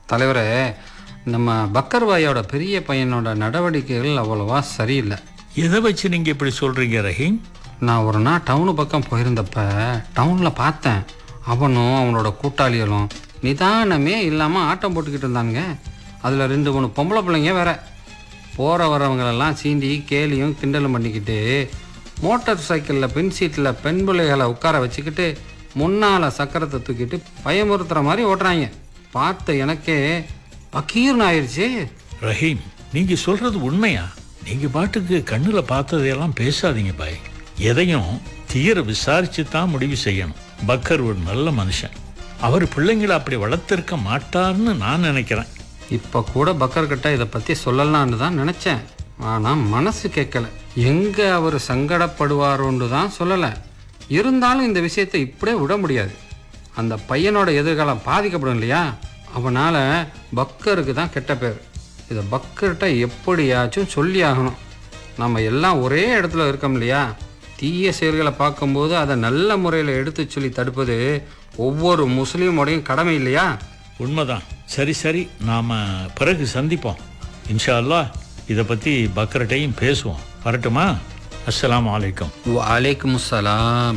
தலைவரே நம்ம பக்கர்பாயோட பெரிய பையனோட நடவடிக்கைகள் அவ்வளவா சரியில்லை எதை வச்சு நீங்க இப்படி சொல்றீங்க ரஹீம் நான் ஒரு நாள் டவுனு பக்கம் போயிருந்தப்ப டவுனில் பார்த்தேன் அவனும் அவனோட கூட்டாளிகளும் நிதானமே இல்லாமல் ஆட்டம் போட்டுக்கிட்டு இருந்தானுங்க அதில் ரெண்டு மூணு பொம்பளை பிள்ளைங்க வேற போகிற வரவங்களெல்லாம் சீண்டி கேலியும் கிண்டலும் பண்ணிக்கிட்டு மோட்டார் சைக்கிளில் பின் சீட்டில் பெண் பிள்ளைகளை உட்கார வச்சுக்கிட்டு முன்னால் சக்கரத்தை தூக்கிட்டு பயமுறுத்துற மாதிரி ஓட்டுறாங்க பார்த்த எனக்கே பக்கீர்னு ஆயிடுச்சு ரஹீம் நீங்க சொல்றது உண்மையா நீங்க பாட்டுக்கு கண்ணுல பார்த்ததையெல்லாம் பேசாதீங்க பாய் எதையும் தீர விசாரிச்சு தான் முடிவு செய்யணும் பக்கர் ஒரு நல்ல மனுஷன் அவர் பிள்ளைங்களை அப்படி வளர்த்திருக்க மாட்டார்னு நான் நினைக்கிறேன் இப்போ கூட பக்கர்கிட்ட இதை பற்றி சொல்லலான்னு தான் நினச்சேன் ஆனால் மனசு கேட்கல எங்கே அவர் சங்கடப்படுவாரோன்னு தான் சொல்லலை இருந்தாலும் இந்த விஷயத்தை இப்படியே விட முடியாது அந்த பையனோட எதிர்காலம் பாதிக்கப்படும் இல்லையா அவனால் பக்கருக்கு தான் கெட்ட பேர் இதை பக்கர்கிட்ட எப்படியாச்சும் சொல்லி ஆகணும் நம்ம எல்லாம் ஒரே இடத்துல இருக்கோம் இல்லையா தீய செயல்களை பார்க்கும்போது அதை நல்ல முறையில் எடுத்து சொல்லி தடுப்பது ஒவ்வொரு முஸ்லீமோடையும் கடமை இல்லையா உண்மைதான் சரி சரி நாம பிறகு சந்திப்போம் இன்ஷா அல்லாஹ் இதை பத்தி பக்கர்கிட்டையும் பேசுவோம் வரட்டுமா அஸ்ஸலாமு அலைக்கும் வலைக்கும் அஸ்ஸலாம்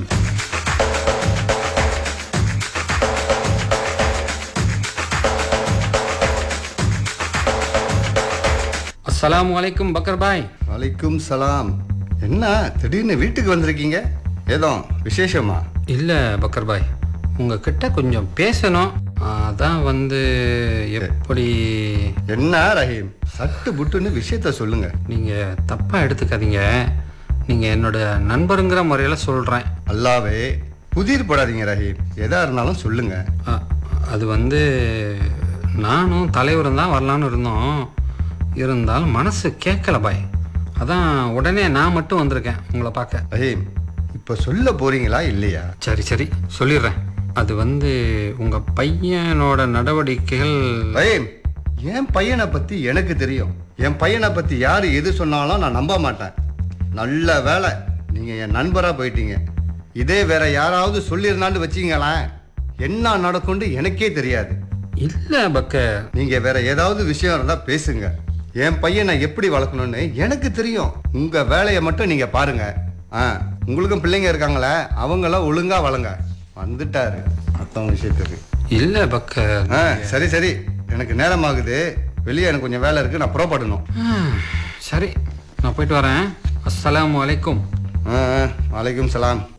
அஸ்ஸலாமு அலைக்கும் பக்கர் பாய் வலைக்கும் சலாம் என்ன திடீர்னு வீட்டுக்கு வந்திருக்கீங்க ஏதோ விசேஷமா இல்லை பக்கர் பாய் உங்ககிட்ட கொஞ்சம் பேசணும் அதான் வந்து எப்படி என்ன ரஹீம் சட்டு புட்டுன்னு விஷயத்த சொல்லுங்க நீங்கள் தப்பாக எடுத்துக்காதீங்க நீங்கள் என்னோட நண்பருங்கிற முறையில் சொல்கிறேன் அல்லாவே புதிர் போடாதீங்க ரஹீம் எதா இருந்தாலும் சொல்லுங்க அது வந்து நானும் தலைவரும் தான் வரலான்னு இருந்தோம் இருந்தாலும் மனசு கேட்கல பாய் அதான் உடனே நான் மட்டும் வந்திருக்கேன் உங்களை பார்க்க ரஹீம் இப்போ சொல்ல போறீங்களா இல்லையா சரி சரி சொல்லிடுறேன் அது வந்து உங்கள் பையனோட நடவடிக்கைகள் ரஹீம் என் பையனை பத்தி எனக்கு தெரியும் என் பையனை பத்தி யாரு எது சொன்னாலும் நான் நம்ப மாட்டேன் நல்ல வேலை நீங்க என் நண்பரா போயிட்டீங்க இதே வேற யாராவது சொல்லியிருந்தான்னு வச்சீங்களேன் என்ன நடக்கும்னு எனக்கே தெரியாது இல்லை பக்கர் நீங்க வேற ஏதாவது விஷயம் இருந்தா பேசுங்க என் பையனை எப்படி வளர்க்கணும்னு எனக்கு தெரியும் உங்க வேலையை மட்டும் நீங்க பாருங்க ஆ உங்களுக்கும் பிள்ளைங்க இருக்காங்களே அவங்களாம் ஒழுங்கா வளங்க வந்துட்டாரு மொத்தம் விஷயத்துக்கு இல்லை பக்கர் ஆ சரி சரி எனக்கு நேரம் ஆகுது வெளியே எனக்கு கொஞ்சம் வேலை இருக்கு நான் புறப்படணும் ஹம், சரி நான் போயிட்டு வரேன் அஸ்ஸலாமு அலைக்கும் ஆ ஆ, வலைக்கும் சலாம்